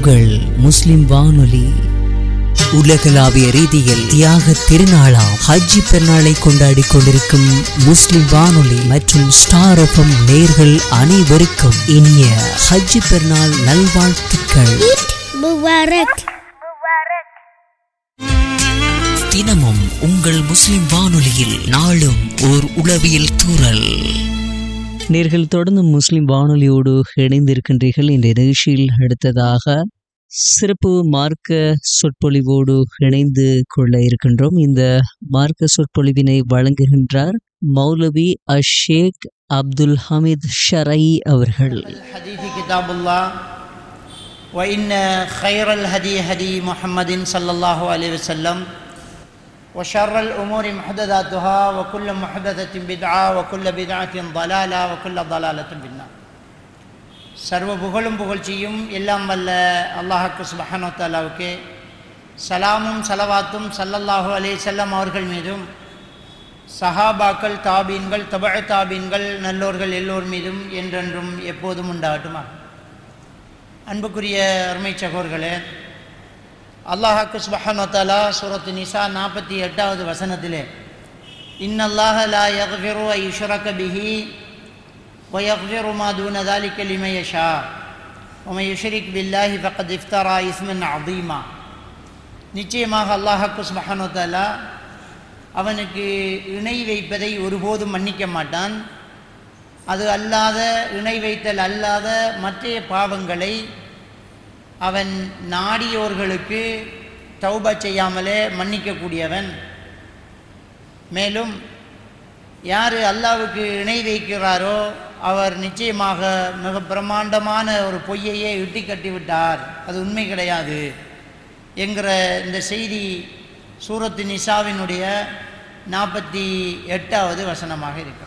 உங்கள் முஸ்லிம் வானொலி உலகளாவிய ரீதியில் தியாக திருநாளாம் ஹஜ்ஜி பெருநாளை கொண்டாடி கொண்டிருக்கும் முஸ்லிம் வானொலி மற்றும் ஸ்டார் எஃப்எம் நேர்கள் அனைவருக்கும் இனிய ஹஜ்ஜி பெருநாள் நல்வாழ்த்துக்கள் முபாரக் தினமும் உங்கள் முஸ்லிம் வானொலியில் நாளும் ஓர் உளவியல் தூறல் நேர்கள் தொடர்ந்து முஸ்லிம் வானொலியோடு இணைந்திருக்கின்றீர்கள் இந்த நிகழ்ச்சியில் அடுத்ததாக சிறப்பு மார்க்க சொற்பொழிவோடு இணைந்து கொள்ள இருக்கின்றோம் இந்த மார்க்க சொற்பொழிவினை வழங்குகின்றார் மௌலவி அஷேக் அப்துல் ஹமீத் ஷரை அவர்கள் الحديث كتاب الله وإن خير الهدي هدي محمد صلى الله عليه وسلم وشر الأمور محدثاتها وكل محدثة بدعة وكل بدعة ضلالة وكل ضلالة في النار சர்வ புகழும் புகழ்ச்சியும் எல்லாம் வல்ல அல்லாஹாக்கு சுபஹானோ தாலாவுக்கு சலாமும் சலவாத்தும் சல்லல்லாஹு அலைஹி செல்லம் அவர்கள் மீதும் சஹாபாக்கள் தாபீன்கள் தபழ தாபீன்கள் நல்லோர்கள் எல்லோர் மீதும் என்றென்றும் எப்போதும் உண்டாகட்டுமா அன்புக்குரிய அருமை சகோர்களே அல்லாஹாக்கு சுபஹானோ தாலா சூரத்து நிசா நாற்பத்தி எட்டாவது வசனத்திலே இன்னல்லாஹ லா யக்ஃபிரு ஐ யுஷ்ரக பிஹி ويغفر ما دون ذلك لمن يشاء ومن يشرك بالله فقد افترى اثما عظيما நிச்சயமாக அல்லாஹாக்கு சுபஹானோ தாலா அவனுக்கு இணை வைப்பதை ஒருபோதும் மன்னிக்க மாட்டான் அது அல்லாத இணை வைத்தல் அல்லாத மற்ற பாவங்களை அவன் நாடியோர்களுக்கு தௌபா செய்யாமலே மன்னிக்கக்கூடியவன் மேலும் யார் அல்லாவுக்கு இணை வைக்கிறாரோ அவர் நிச்சயமாக மிக பிரம்மாண்டமான ஒரு பொய்யையே இட்டி கட்டி விட்டார் அது உண்மை கிடையாது என்கிற இந்த செய்தி சூரத்து நிசாவினுடைய நாற்பத்தி எட்டாவது வசனமாக இருக்கிறது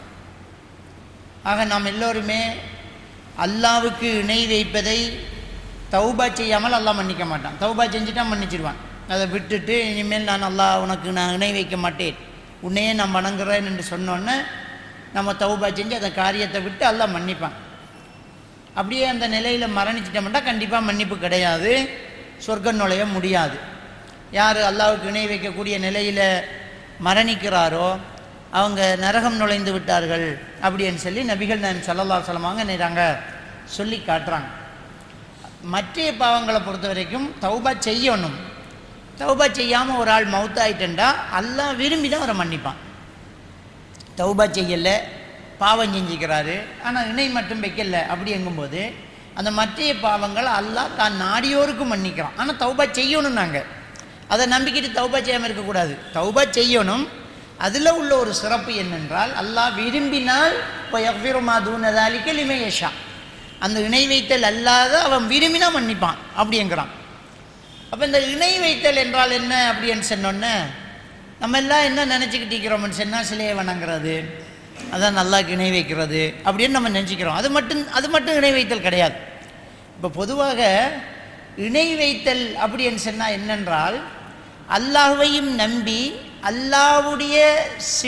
ஆக நாம் எல்லோருமே அல்லாவுக்கு இணை வைப்பதை தௌபா செய்யாமல் அல்லாஹ் மன்னிக்க மாட்டான் தௌபா செஞ்சுட்டா மன்னிச்சிடுவான் அதை விட்டுட்டு இனிமேல் நான் அல்லாஹ் உனக்கு நான் இணை வைக்க மாட்டேன் உன்னையே நான் வணங்குறேன் என்று சொன்னோன்னே நம்ம தௌபா செஞ்சு அந்த காரியத்தை விட்டு அல்லாஹ் மன்னிப்பான் அப்படியே அந்த நிலையில் மரணிச்சிட்டோம்னா கண்டிப்பாக மன்னிப்பு கிடையாது சொர்க்கம் நுழைய முடியாது யார் அல்லாவுக்கு இணை வைக்கக்கூடிய நிலையில் மரணிக்கிறாரோ அவங்க நரகம் நுழைந்து விட்டார்கள் அப்படின்னு சொல்லி நபிகள் நான் சல்லல்லா சொல்லமாங்க நேராங்க சொல்லி காட்டுறாங்க மற்ற பாவங்களை பொறுத்த வரைக்கும் தௌபா செய்யணும் தௌபா செய்யாமல் ஒரு ஆள் மவுத்தாயிட்டா அல்லாஹ் விரும்பி தான் அவரை மன்னிப்பான் தௌபா செய்யலை பாவம் செஞ்சுக்கிறாரு ஆனால் இணை மட்டும் வைக்கல அப்படி எங்கும்போது அந்த மற்ற பாவங்கள் அல்லாஹ் தான் நாடியோருக்கு மன்னிக்கிறான் ஆனால் தௌபா செய்யணும் நாங்கள் அதை நம்பிக்கிட்டு தௌபா செய்யாமல் இருக்கக்கூடாது தௌபா செய்யணும் அதில் உள்ள ஒரு சிறப்பு என்னென்றால் அல்லாஹ் விரும்பினால் இப்போ எவ்விரமா தூனதாலிக்க லிமையஷா அந்த இணை வைத்தல் அல்லாத அவன் விரும்பினா மன்னிப்பான் அப்படிங்கிறான் அப்போ இந்த இணை வைத்தல் என்றால் என்ன அப்படின்னு சொன்னோன்னே நம்ம எல்லாம் என்ன நினச்சிக்கிட்டு இருக்கிறோம்னு சொன்னால் சிலையை வணங்குறது அதான் நல்லா இணை வைக்கிறது அப்படின்னு நம்ம நினச்சிக்கிறோம் அது மட்டும் அது மட்டும் இணை வைத்தல் கிடையாது இப்போ பொதுவாக இணை வைத்தல் அப்படின்னு சொன்னால் என்னென்றால் அல்லாஹ்வையும் நம்பி அல்லாஹ்வுடைய